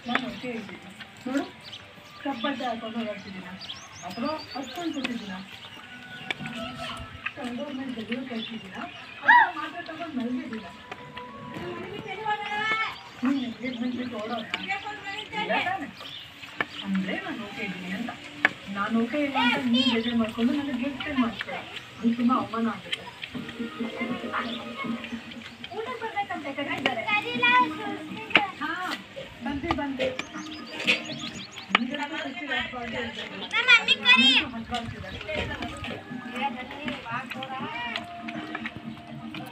ನಾನು ಓಕೆ ಇದ್ದೀನಿ ನೋಡು ಕಪ್ಪಟ್ಟೆ ಹಾಕೊಂಡು ಓಡಾಡ್ತಿದ್ದೀನ ಅಥವಾ ಹಚ್ಕೊಂಡು ಕೂತಿದ್ದೀನ ಕಂಡೋರ್ ಮೇಲೆ ಜಗಳ ಕಳ್ಸಿದ್ದೀನ ಅಥವಾ ಮಾತ್ರ ತಗೊಂಡು ಮಲಗಿದ್ದೀನ ನೀನು ಎಂಗೇಜ್ಮೆಂಟ್ ಬಿಟ್ಟು ಓಡೋಣ ಇಲ್ಲ ತಾನೆ ಅಂದರೆ ನಾನು ಓಕೆ ಇದ್ದೀನಿ ಅಂತ ನಾನು ಓಕೆ ಇಲ್ಲ ಅಂತ ನೀನು ಬೇಜಾರು ಮಾಡ್ಕೊಂಡು ನನಗೆ ಗಿಫ್ಟ್ ಮಾಡ್ತೀಯ ಅದು ತುಂಬ ಅವಮಾನ ಆಗುತ್ತೆ ಊಟ ಬರ್ಬೇಕಂತ ಕರೀತಾರೆ ಹಾ ಬಂದೆ ಬಂದೆ ನಿನಗೆ ಖುಷಿ ಆಗ್ಬಾರ್ದು ಅಂತ ಹೇಳಿ. ನನಗೂ ಹಸ್ವಾಗ್ತಿದೆ.